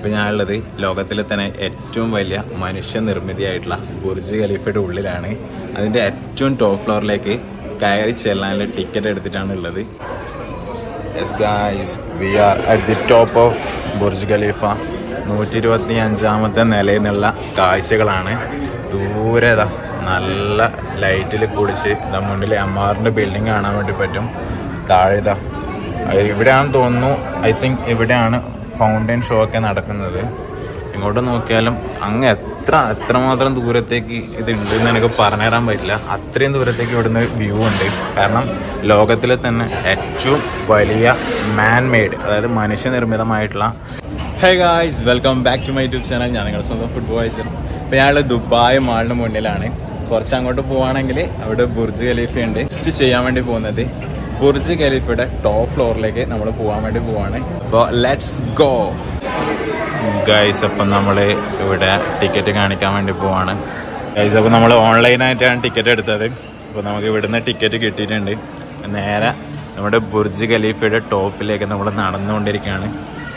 ഇപ്പോൾ ഞാനുള്ളത് ലോകത്തിലെ തന്നെ ഏറ്റവും വലിയ മനുഷ്യനിർമ്മിതിയായിട്ടുള്ള ബുർജ് ഖലീഫയുടെ ഉള്ളിലാണ് അതിൻ്റെ ഏറ്റവും ടോപ്പ് ഫ്ലോറിലേക്ക് കയറി ചെല്ലാനുള്ള ടിക്കറ്റ് എടുത്തിട്ടാണ് ഉള്ളത് yes guys we are at the top of Burj Khalifa നൂറ്റി ഇരുപത്തി അഞ്ചാമത്തെ നിലയിൽ നിന്നുള്ള കാഴ്ചകളാണ് ദൂരെ ഇതാ നല്ല ലൈറ്റിൽ കുടിച്ച് ഇതാ മുന്നിൽ എം ആറിൻ്റെ ബിൽഡിംഗ് കാണാൻ വേണ്ടി പറ്റും താഴെ ഇതാ അത് ഇവിടെയാണെന്ന് തോന്നുന്നു ഐ തിങ്ക് ഇവിടെയാണ് ഫൗണ്ടൈൻ ഷോ ഒക്കെ നടക്കുന്നത് ഇങ്ങോട്ട് നോക്കിയാലും അങ്ങ് എത്ര എത്രമാത്രം ദൂരത്തേക്ക് ഇത് ഉണ്ടെന്ന് എനിക്ക് പറഞ്ഞുതരാൻ പറ്റില്ല അത്രയും ദൂരത്തേക്ക് ഇവിടുന്ന് വ്യൂ ഉണ്ട് കാരണം ലോകത്തിലെ തന്നെ ഏറ്റവും വലിയ മാൻ മെയ്ഡ് അതായത് മനുഷ്യനിർമ്മിതമായിട്ടുള്ള hey guys welcome back to my YouTube channel ഞാൻ നിങ്ങളുടെ സ്വന്തം ഫുഡ് വോയിസർ ഇപ്പോൾ ഞങ്ങൾ ദുബായ് മാളിന് മുന്നിലാണ് കുറച്ച് അങ്ങോട്ട് പോവുകയാണെങ്കിൽ അവിടെ ബുർജ് ഖലീഫ ഉണ്ട് ടെസ്റ്റ് ചെയ്യാൻ വേണ്ടി പോകുന്നത് ബുർജ് ഖലീഫയുടെ ടോപ്പ് ഫ്ലോറിലേക്ക് നമ്മൾ പോകാൻ വേണ്ടി പോവാണ് അപ്പോൾ ലെറ്റ്സ് ഗോ ഗൈസ് അപ്പം നമ്മൾ ഇവിടെ ടിക്കറ്റ് കാണിക്കാൻ വേണ്ടി പോവാണ് ഗൈസ് അപ്പോൾ നമ്മൾ ഓൺലൈനായിട്ടാണ് ടിക്കറ്റ് എടുത്തത് അപ്പോൾ നമുക്ക് ഇവിടുന്ന് ടിക്കറ്റ് കിട്ടിയിട്ടുണ്ട് നേരെ നമ്മുടെ ബുർജ് ഖലീഫയുടെ ടോപ്പിലേക്ക് നമ്മൾ നടന്നുകൊണ്ടിരിക്കുകയാണ്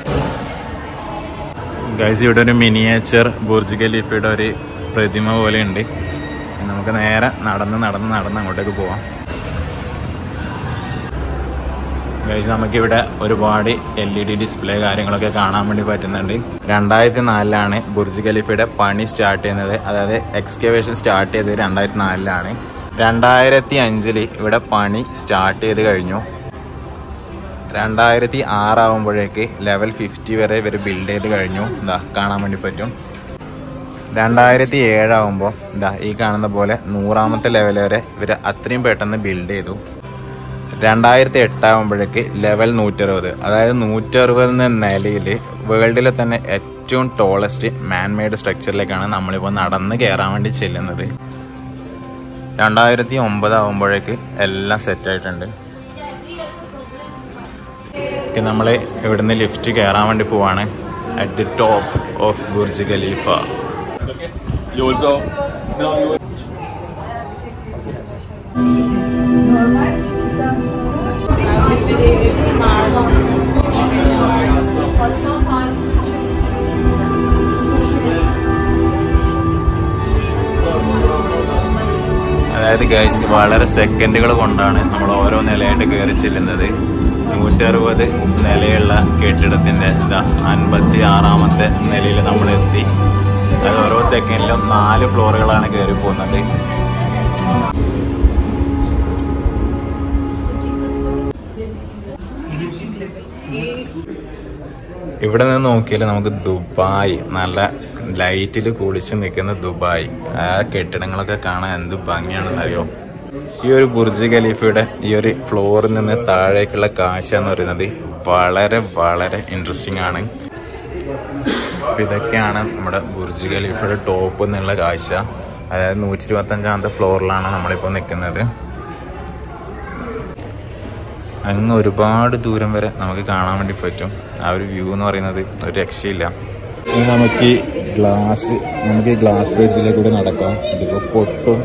ഗൈസ് ഇവിടെ ഒരു മിനിയേച്ചർ ബുർജ് ഖലീഫയുടെ ഒരു പ്രതിമ പോലെ ഉണ്ട് നമുക്ക് നേരെ നടന്ന് നടന്ന് നടന്ന് അങ്ങോട്ടേക്ക് പോവാം ഗൈസ് നമുക്കിവിടെ ഒരുപാട് എൽ ഇ ഡി ഡിസ്പ്ലേ കാര്യങ്ങളൊക്കെ കാണാൻ വേണ്ടി പറ്റുന്നുണ്ട് രണ്ടായിരത്തി നാലിലാണ് ബുർജ് ഖലീഫയുടെ പണി സ്റ്റാർട്ട് ചെയ്യുന്നത് അതായത് എക്സ്കവേഷൻ സ്റ്റാർട്ട് ചെയ്തത് രണ്ടായിരത്തി നാലിലാണ് രണ്ടായിരത്തി അഞ്ചിൽ ഇവിടെ പണി സ്റ്റാർട്ട് ചെയ്ത് കഴിഞ്ഞു രണ്ടായിരത്തി ആറാവുമ്പോഴേക്ക് ലെവൽ ഫിഫ്റ്റി വരെ ഇവർ ബിൽഡ് ചെയ്ത് കഴിഞ്ഞു ഇതാ കാണാൻ വേണ്ടി പറ്റും രണ്ടായിരത്തി ഏഴാവുമ്പോൾ ഇതാ ഈ കാണുന്ന പോലെ നൂറാമത്തെ ലെവൽ വരെ ഇവർ അത്രയും പെട്ടെന്ന് ബിൽഡ് ചെയ്തു രണ്ടായിരത്തി എട്ടാകുമ്പോഴേക്ക് ലെവൽ നൂറ്ററുപത് അതായത് നൂറ്ററുപത് എന്ന നിലയിൽ വേൾഡിലെ തന്നെ ഏറ്റവും ടോളസ്റ്റ് മാൻമെയ്ഡ് സ്ട്രക്ചറിലേക്കാണ് നമ്മളിപ്പോൾ നടന്ന് കയറാൻ വേണ്ടി ചെല്ലുന്നത് രണ്ടായിരത്തി ഒമ്പതാകുമ്പോഴേക്ക് എല്ലാം സെറ്റായിട്ടുണ്ട് നമ്മൾ ഇവിടുന്ന് ലിഫ്റ്റ് കയറാൻ വേണ്ടി പോവാണ് at the top of Burj Khalifa അതായത് ഗൈസ് വളരെ സെക്കൻഡുകൾ കൊണ്ടാണ് നമ്മൾ ഓരോ നിലയായിട്ട് കയറി ചെല്ലുന്നത് നൂറ്ററുപത് നിലയുള്ള കെട്ടിടത്തിൻ്റെ ഇതാ അൻപത്തി ആറാമത്തെ നിലയിൽ നമ്മൾ എത്തി അത് ഓരോ സെക്കൻഡിലും നാല് ഫ്ലോറുകളാണ് കയറി പോകുന്നത് ഇവിടെ നിന്ന് നോക്കിയാൽ നമുക്ക് ദുബായ് നല്ല ലൈറ്റിൽ കുളിച്ച് നിൽക്കുന്ന ദുബായ് ആ കെട്ടിടങ്ങളൊക്കെ കാണാൻ എന്ത് ഭംഗിയാണെന്ന് അറിയോ ഈ ഒരു ബുർജ് ഖലീഫയുടെ ഈ ഒരു ഫ്ലോറിൽ നിന്ന് താഴേക്കുള്ള കാഴ്ച എന്ന് പറയുന്നത് വളരെ വളരെ ഇൻട്രസ്റ്റിംഗ് ആണ് അപ്പം ഇതൊക്കെയാണ് നമ്മുടെ ബുർജ് ഖലീഫയുടെ ടോപ്പ് എന്നുള്ള കാഴ്ച അതായത് നൂറ്റി ഇരുപത്തഞ്ചാമത്തെ ഫ്ലോറിലാണ് നമ്മളിപ്പോൾ നിൽക്കുന്നത് അങ്ങ് ഒരുപാട് ദൂരം വരെ നമുക്ക് കാണാൻ വേണ്ടി പറ്റും ആ ഒരു വ്യൂ എന്ന് പറയുന്നത് ഒരു രക്ഷയില്ല ഇനി നമുക്ക് ഈ ഗ്ലാസ് നമുക്ക് ഈ ഗ്ലാസ് ബ്രിഡ്ജിലേക്കൂടെ നടക്കാം ഇതിപ്പോൾ പൊട്ടും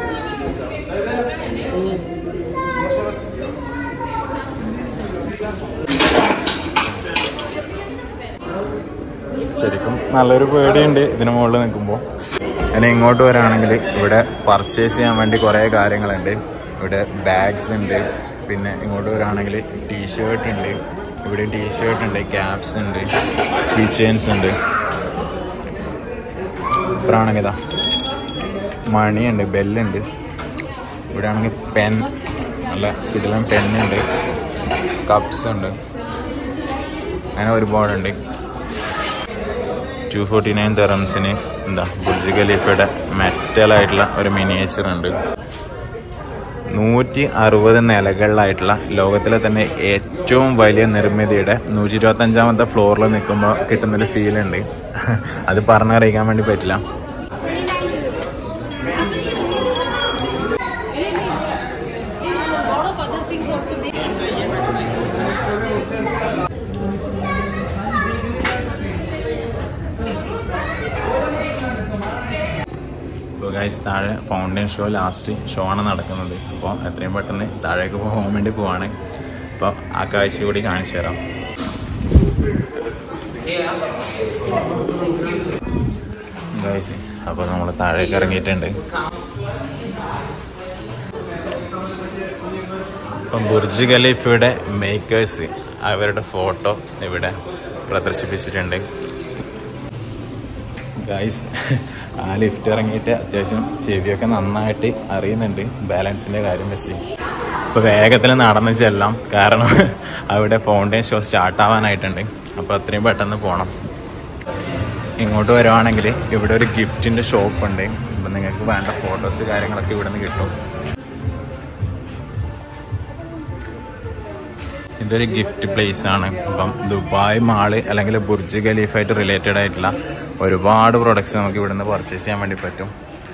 ശരിക്കും നല്ലൊരു പേടിയുണ്ട് ഇതിന് മുകളിൽ നിൽക്കുമ്പോൾ ഇനി ഇങ്ങോട്ട് വരാണെങ്കിൽ ഇവിടെ പർച്ചേസ് ചെയ്യാൻ വേണ്ടി കുറേ കാര്യങ്ങളുണ്ട് ഇവിടെ ബാഗ്സ് ഉണ്ട് പിന്നെ ഇങ്ങോട്ട് വരാണെങ്കിൽ ടീ ഷർട്ട് ഉണ്ട് ഇവിടെ ടീ ഷർട്ട് ഉണ്ട് ക്യാപ്സ് ഉണ്ട് കീ ചെയിൻസ് ഉണ്ട് ഇപ്പഴാണെങ്കിൽ ഇതാ മണിയുണ്ട് ബെല്ലുണ്ട് ഇവിടെ ആണെങ്കിൽ പെൻ നല്ല കിടിലൻ പെന്നുണ്ട് കപ്സ് ഉണ്ട് അങ്ങനെ ഒരുപാടുണ്ട് ടു ഫോർട്ടി നയൻ തെറംസിന് എന്താ ബുർജ് ഖലീഫയുടെ മെറ്റലായിട്ടുള്ള ഒരു മിനിയേച്ചർ ഉണ്ട് നൂറ്റി അറുപത് നിലകളിലായിട്ടുള്ള ലോകത്തിലെ തന്നെ ഏറ്റവും വലിയ നിർമ്മിതിയുടെ നൂറ്റി ഇരുപത്തഞ്ചാമത്തെ ഫ്ലോറിൽ നിൽക്കുമ്പോൾ കിട്ടുന്നൊരു ഫീലുണ്ട് അത് പറഞ്ഞറിയിക്കാൻ വേണ്ടി പറ്റില്ല ഇപ്പോൾ ഗൈസ് താഴെ ഫൗണ്ടൈൻ ഷോ ലാസ്റ്റ് ഷോ ആണ് നടക്കുന്നത് അപ്പോൾ എത്രയും പെട്ടെന്ന് താഴേക്ക് പോകാൻ വേണ്ടി പോവാണ് അപ്പോൾ ആ കാഴ്ച കൂടി കാണിച്ചു തരാം ഗൈസ് അപ്പോൾ നമ്മൾ താഴേക്ക് ഇറങ്ങിയിട്ടുണ്ട് ഇപ്പം ബുർജ് ഖലീഫയുടെ മേക്കേഴ്സ് അവരുടെ ഫോട്ടോ ഇവിടെ പ്രദർശിപ്പിച്ചിട്ടുണ്ട് ഗൈസ് ആ ലിഫ്റ്റ് ഇറങ്ങിയിട്ട് അത്യാവശ്യം ചെവിയൊക്കെ നന്നായിട്ട് അറിയുന്നുണ്ട് ബാലൻസിൻ്റെ കാര്യം വെച്ച് അപ്പോൾ വേഗത്തിൽ നടന്ന് ചെല്ലാം കാരണം അവിടെ ഫൗണ്ടൈൻ ഷോ സ്റ്റാർട്ട് ആവാനായിട്ടുണ്ട് അപ്പോൾ അത്രയും പെട്ടെന്ന് പോകണം ഇങ്ങോട്ട് വരുവാണെങ്കിൽ ഇവിടെ ഒരു ഗിഫ്റ്റിൻ്റെ ഷോപ്പ് ഉണ്ട് അപ്പം നിങ്ങൾക്ക് വേണ്ട ഫോട്ടോസ് കാര്യങ്ങളൊക്കെ ഇവിടെ നിന്ന് കിട്ടും ഇതൊരു ഗിഫ്റ്റ് പ്ലേസ് ആണ് അപ്പം ദുബായ് മാള് അല്ലെങ്കിൽ ബുർജ് ഖലീഫായിട്ട് റിലേറ്റഡ് ആയിട്ടുള്ള ഒരുപാട് പ്രൊഡക്ട്സ് നമുക്ക് ഇവിടുന്ന് പർച്ചേസ് ചെയ്യാൻ വേണ്ടി പറ്റും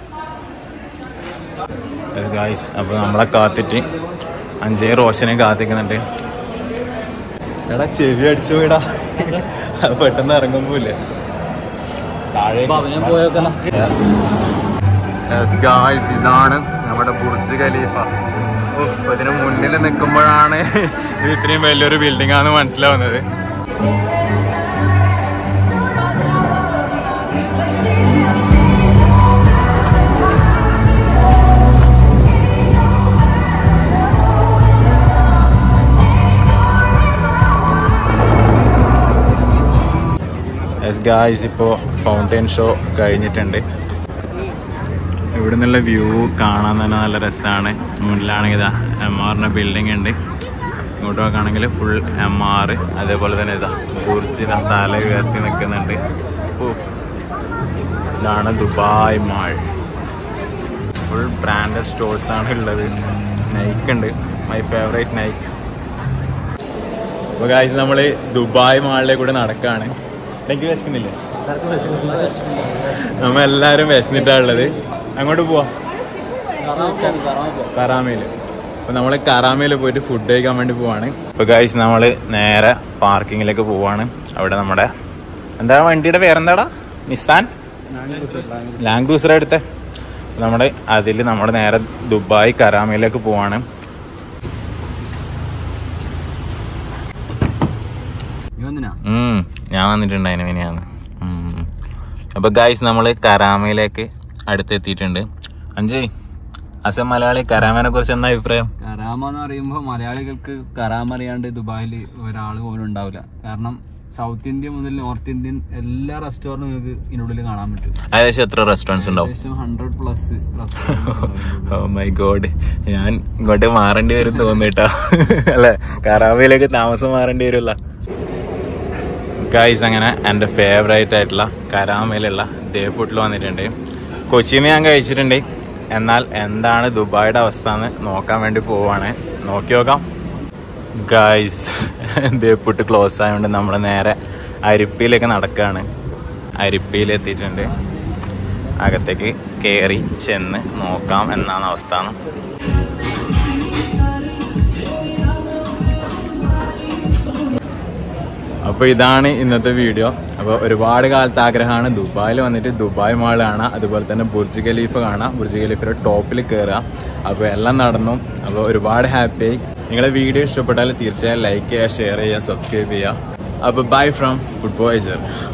ഗായ്സ് അപ്പോൾ നമ്മളെ കാത്തിട്ട് അഞ്ചേ റോഷനെ കാത്തിക്കുന്നുണ്ട് എടാ ചെവി അടിച്ചു പോയിടാ അത് പെട്ടെന്ന് ഇറങ്ങുമ്പോലെ ഗായ്സ് ഇതാണ് നമ്മുടെ ബുർജ് ഖലീഫ ഉഫ്, ഇതിന് മുന്നിൽ നിൽക്കുമ്പോഴാണ് ഇത് ഇത്രയും വലിയൊരു ബിൽഡിംഗ് ആണെന്ന് മനസ്സിലാവുന്നത് എസ് ഗായ്സ് ഇപ്പോൾ ഫൗണ്ടൈൻ ഷോ കഴിഞ്ഞിട്ടുണ്ട് ഇവിടെ നിന്നുള്ള വ്യൂ കാണാൻ തന്നെ നല്ല രസമാണ് മുന്നിലാണെങ്കിൽ ഇതാ എം ആറിൻ്റെ ബിൽഡിംഗ് ഉണ്ട് ഇങ്ങോട്ട് നോക്കുകയാണെങ്കിൽ ഫുൾ എം ആർ അതേപോലെ തന്നെ ഇതാ ബുർജിന തല ഉയർത്തി നിൽക്കുന്നുണ്ട് ഉഫ്. ഇതാണ് Dubai mall full branded stores ആണ് ഉള്ളത് നൈക്ക് ഉണ്ട് മൈ ഫേവറേറ്റ് നൈക്ക് അപ്പോൾ കാഴ്ച നമ്മൾ ദുബായ് മാളിലെ കൂടെ നടക്കുകയാണ് എനിക്ക് വിശക്കുന്നില്ലേ നമ്മ എല്ലാവരും വിശന്നിട്ടാ ഉള്ളത് അങ്ങോട്ട് പോവാ കറാമയിൽ അപ്പോൾ നമ്മൾ കറാമയിൽ പോയിട്ട് ഫുഡ് കഴിക്കാൻ വേണ്ടി പോവാണ് ഇപ്പോൾ ഗൈസ് നമ്മൾ നേരെ പാർക്കിങ്ങിലേക്ക് പോവാണ് അവിടെ നമ്മുടെ എന്താ വണ്ടിയുടെ പേരെന്താടാ നിസാൻ ലാംഗ്ലൂസർ എടുത്തെ നമ്മുടെ അതിൽ നമ്മൾ നേരെ ദുബായ് കറാമയിലേക്ക് പോവാണ് ഉം, ഞാൻ വന്നിട്ടുണ്ടായിരുന്നു ഇനിയാണ് അപ്പൊ ഗായ്സ് നമ്മൾ കരാമയിലേക്ക് അടുത്തെത്തിയിട്ടുണ്ട് അഞ്ജയ് അസം മലയാളി കരാമനെ കുറിച്ച് എന്താ അഭിപ്രായം കരാമ എന്ന് പറയുമ്പോൾ മലയാളികൾക്ക് കരാമ അറിയാണ്ട് ദുബായിൽ ഒരാൾ പോലും ഉണ്ടാവില്ല കാരണം സൗത്ത് ഇന്ത്യ മുതൽ നോർത്ത് ഇന്ത്യൻ എല്ലാ റെസ്റ്റോറൻറ്റും നിങ്ങൾക്ക് ഇതിനുള്ളിൽ കാണാൻ പറ്റും ഏകദേശം എത്ര റെസ്റ്റോറൻറ്റ്സ് ഉണ്ടാവും ഏകദേശം hundred plus restaurant oh my god ഞാൻ ഇങ്ങോട്ട് മാറേണ്ടി വരും തോന്നിട്ടാ അല്ലെ കറാമയിലേക്ക് താമസം മാറേണ്ടി വരുമല്ല ഗൈസ് അങ്ങനെ എൻ്റെ ഫേവറേറ്റ് ആയിട്ടുള്ള കരാമയിലുള്ള ദേവ്പുട്ടിൽ വന്നിട്ടുണ്ട് കൊച്ചിയിൽ നിന്ന് ഞാൻ കഴിച്ചിട്ടുണ്ട് എന്നാൽ എന്താണ് ദുബായിയുടെ അവസ്ഥ എന്ന് നോക്കാൻ വേണ്ടി പോവാണ് നോക്കി നോക്കാം ഗൈസ് ദേവ്പുട്ട് ക്ലോസ് ആയതുകൊണ്ട് നമ്മൾ നേരെ അരിപ്പിയിലേക്ക് നടക്കുകയാണ് അരിപ്പിയിൽ എത്തിയിട്ടുണ്ട് അകത്തേക്ക് കയറി ചെന്ന് നോക്കാം എന്നാണ് അവസ്ഥ അപ്പോൾ ഇതാണ് ഇന്നത്തെ വീഡിയോ അപ്പോൾ ഒരുപാട് കാലത്തെ ആഗ്രഹമാണ് ദുബായിൽ വന്നിട്ട് ദുബായ് മാൾ കാണാം അതുപോലെ തന്നെ ബുർജ് ഖലീഫ് കാണാം ബുർജ് ഖലീഫിൻ്റെ ടോപ്പിൽ കയറുക അപ്പോൾ എല്ലാം നടന്നു അപ്പോൾ ഒരുപാട് ഹാപ്പിയായി നിങ്ങളെ വീഡിയോ ഇഷ്ടപ്പെട്ടാൽ തീർച്ചയായും ലൈക്ക് ചെയ്യുക ഷെയർ ചെയ്യുക സബ്സ്ക്രൈബ് ചെയ്യുക അപ്പോൾ ബൈ ഫ്രം ഫുഡ് ബോയ്സർ